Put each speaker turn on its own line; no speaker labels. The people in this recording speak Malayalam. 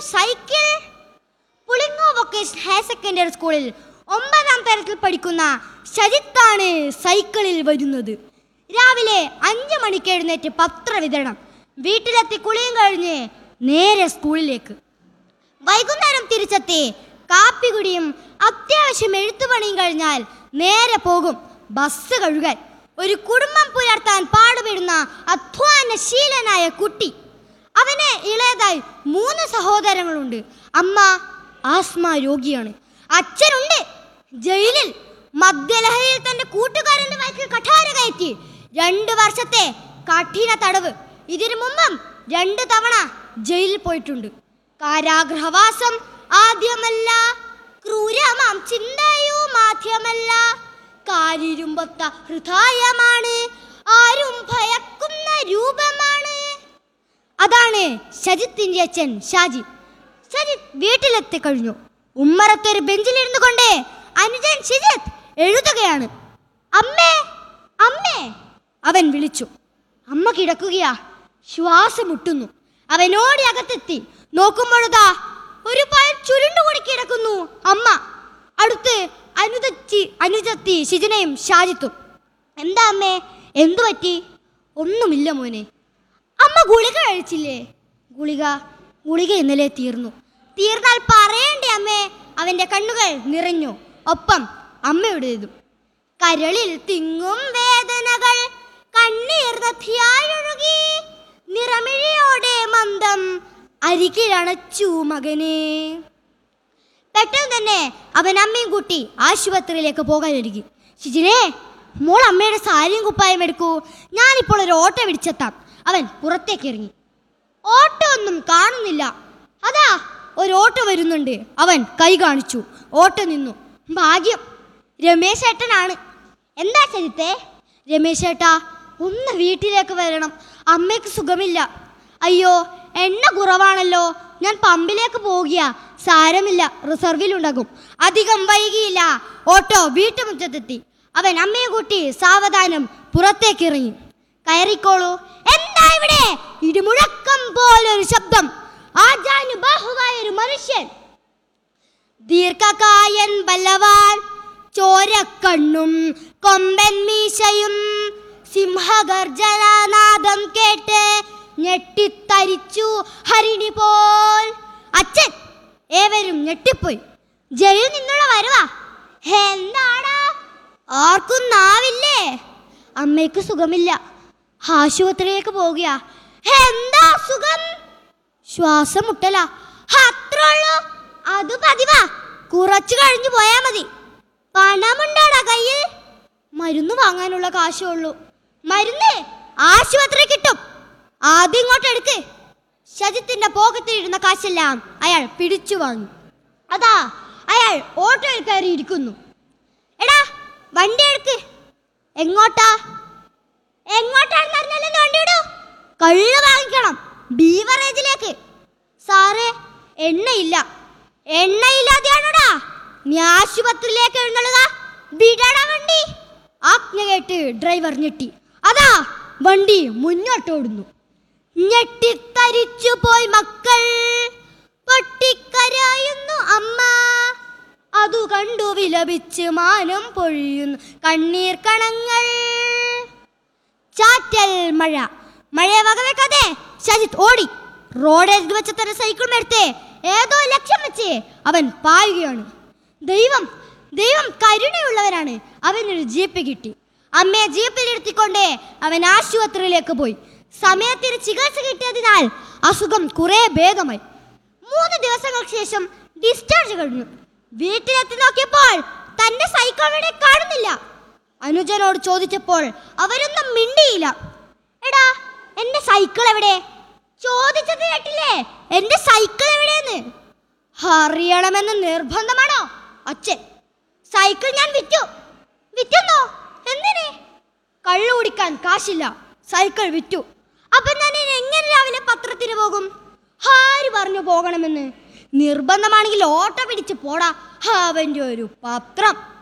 cycle Pulingome vocational higher secondary സ്കൂളിൽ ഒമ്പതാം തരത്തിൽ പഠിക്കുന്ന ശജിത്താണ് സൈക്കിളിൽ വരുന്നത് രാവിലെ അഞ്ച് മണിക്ക് എഴുന്നേറ്റ് പത്രവിതരണം വീട്ടിലെത്തി കുളിയും കഴിഞ്ഞ് നേരെ സ്കൂളിലേക്ക് വൈകുന്നേരം തിരിച്ചെത്തി കാപ്പി കുടിയും അത്യാവശ്യം എഴുത്തുപണിയും കഴിഞ്ഞാൽ നേരെ പോകും ബസ് കഴുകാൻ ഒരു കുടുംബം പുലർത്താൻ പാടുപെടുന്ന അധ്വാനശീലനായ കുട്ടി അവന് ഇളയതായി മൂന്ന് സഹോദരങ്ങളുണ്ട് അമ്മ ആസ്മ രോഗിയാണ് അച്ഛനുണ്ട് ജയിലിൽ മദ്യലഹരിയിൽ തന്റെ കൂട്ടുകാരന്റെ വയറ്റിൽ കഠാര കയറ്റി രണ്ട് വർഷത്തെ കഠിന തടവ് ഇതിനു മുമ്പും രണ്ട് തവണ ജയിലിൽ പോയിട്ടുണ്ട് കാരാഗ്രഹവാസം ആദ്യമല്ല ക്രൂരമാം ചിന്തയും ആദ്യമല്ല കാരിരുമ്പൊത്ത ഹൃദയമാണ് ആരും ഭയക്കുന്ന രൂപമാണ് അതാണ് ശജിത്തിന്റെ അച്ഛൻ ഷാജി ശജിത് വീട്ടിലെത്തി കഴിഞ്ഞു ഉമ്മറത്തൊരു ബെഞ്ചിലിരുന്നു കൊണ്ട് അനുജൻ ഷിജിത്ത് എഴുതുകയാണ് അമ്മേ അമ്മേ അവൻ വിളിച്ചു അമ്മ കിടക്കുകയാ ശ്വാസം മുട്ടുന്നു അവനോടി അകത്തെത്തി നോക്കുമ്പോഴതാ ഒരു പയർ ചുരുണ്ടുകൂടി കിടക്കുന്നു അമ്മ അടുത്ത് അനുദച്ചി അനുജത്തി ഷിജിനയും ഷാജിത്തും എന്താ അമ്മേ എന്തു പറ്റി ഒന്നുമില്ല മോനെ അമ്മ ഗുളിക കഴിച്ചില്ലേ ഗുളിക ഗുളിക ഇന്നലെ തീർന്നു തീർന്നാൽ പറയണ്ടേ അമ്മേ അവന്റെ കണ്ണുകൾ നിറഞ്ഞു ഒപ്പം അമ്മയുടേതും കരളിൽ തിങ്ങും വേദനകൾ കണ്ണീർ നദിയായൊഴുകി നിറമിഴിയോടെ മന്ദം അരികിലണച്ചു മകനെ പെട്ടെന്ന് തന്നെ അവൻ അമ്മയും കൂട്ടി ആശുപത്രിയിലേക്ക് പോകാൻ ഒരുങ്ങി ഷിജിനെ മോൾ അമ്മയുടെ സാരിയും കുപ്പായം എടുക്കൂ ഞാനിപ്പോൾ ഒരു ഓട്ടോ പിടിച്ചെത്താം അവൻ പുറത്തേക്ക് ഇറങ്ങി ഓട്ടോ ഒന്നും കാണുന്നില്ല അതാ ഒരു ഓട്ടോ വരുന്നുണ്ട് അവൻ കൈ കാണിച്ചു ഓട്ടോ നിന്നു ഭാഗ്യം രമേശ് ഏട്ടനാണ് എന്താ ചരിത്തേ രമേശ് ഏട്ടാ ഒന്ന് വീട്ടിലേക്ക് വരണം അമ്മയ്ക്ക് സുഖമില്ല അയ്യോ എണ്ണ കുറവാണല്ലോ ഞാൻ പമ്പിലേക്ക് പോകുക സാരമില്ല റിസർവിലുണ്ടാകും അധികം വൈകിയില്ല ഓട്ടോ വീട്ടുമുറ്റത്തെത്തി അവൻ അമ്മയെ കൂട്ടി സാവധാനം പുറത്തേക്ക് ഇറങ്ങി കയറിക്കോളൂ എന്താ ഇവിടെ ഇടിമുഴക്കം പോലൊരു ശബ്ദം ആജാനുബാഹുവായ ഒരു മനുഷ്യൻ ദീർഘകായൻ ബലവാൻ ചോരക്കണ്ണും കൊമ്പൻ മീശയും സിംഹഗർജനാദം കേട്ട് ഞെട്ടിത്തരിച്ചു ഹരിണി പോൽ അച്ഛൻ ഏവരും ഞെട്ടിപ്പോയി ജയിലിൽ നിന്നുള്ള വരുവാ എന്താടാ ആർക്കും നാവില്ലേ അമ്മയ്ക്ക് സുഖമില്ല ആശുപത്രിയിലേക്ക് പോകുക എന്താ സുഖം ശ്വാസം മുട്ടല അത്രേ ഉള്ളൂ അത് പതിവാ കുറച്ചു കഴിഞ്ഞു പോയാ മതി പണമുണ്ടാടാ കയ്യിൽ മരുന്ന് വാങ്ങാനുള്ള കാശേ ഉള്ളൂ മരുന്ന് ആശുപത്രി കിട്ടും ആദ്യം ഇങ്ങോട്ട് എടുക്ക് ശജിത്തിന്റെ പോക്കറ്റിലിരുന്ന കാശെല്ലാം അയാൾ പിടിച്ചു വാങ്ങി അതാ അയാൾ ഓട്ടോയിൽ കയറി ഇരിക്കുന്നു എടാ വണ്ടി എടുക്ക് എങ്ങോട്ടാ എങ്ങോട്ടാണെന്ന് അറിഞ്ഞാലും വണ്ടി വിടൂ കള്ള് വാങ്ങിക്കണം ബീവറേജിലേക്ക് സാറേ എണ്ണയില്ല എണ്ണയില്ലാതെയാണോടാ നീ ആശുപത്രിയിലേക്ക് എഴുന്നള്ളുക വിടടാ വണ്ടി ആജ്ഞ കേട്ട് ഡ്രൈവർ ഞെട്ടി അതാ വണ്ടി മുന്നോട്ടോടുന്നു ഞെട്ടിത്തരിച്ചു പോയി മക്കൾ പൊട്ടിക്കരയുന്നു അമ്മ അതു കണ്ടു വിലപിച്ച് മാനം പൊഴിയുന്നു കണ്ണീർ കണങ്ങൾ ചാറ്റൽ മഴ മഴയെ വകവെക്കാതെ ശജിത് ഓടി റോഡിൽ വെച്ച തന്റെ സൈക്കിൾ എടുത്ത് ഏതോ ലക്ഷ്യം വെച്ച് അവൻ പായുകയാണ് ദൈവം ദൈവം കരുണയുള്ളവരാണ് അവനൊരു ജീപ്പ് കിട്ടി അമ്മയെ ജീപ്പിൽ ഇരുത്തിക്കൊണ്ട് അവൻ ആശുപത്രിയിലേക്ക് പോയി സമയത്തിന് ചികിത്സ കിട്ടിയതിനാൽ അസുഖം കുറെ ഭേദമായി മൂന്ന് ദിവസങ്ങൾക്ക് ശേഷം ഡിസ്ചാർജ് കഴിഞ്ഞു വീട്ടിലെത്തി നോക്കിയപ്പോൾ തന്റെ സൈക്കിൾ അവിടെ കാണുന്നില്ല അനുജനോട് ചോദിച്ചപ്പോൾ അവരൊന്നും മിണ്ടിയില്ല എടാ എന്റെ സൈക്കിൾ എവിടെ ചോദിച്ചത് കേട്ടില്ലേ എന്റെ സൈക്കിൾ എവിടെയെന്ന് അറിയണമെന്ന് നിർബന്ധമാണോ അച്ഛൻ സൈക്കിൾ ഞാൻ വിറ്റു വിറ്റുന്നോ എന്തിന് കള്ളു കുടിക്കാൻ കാശില്ല സൈക്കിൾ വിറ്റു അപ്പൊ ഞാൻ ഇനി എങ്ങനെ രാവിലെ പത്രത്തിന് പോകും ആര് പറഞ്ഞു പോകണമെന്ന് നിർബന്ധമാണെങ്കിൽ ഓട്ടോ പിടിച്ച് പോടാ അവന്റെ ഒരു പത്രം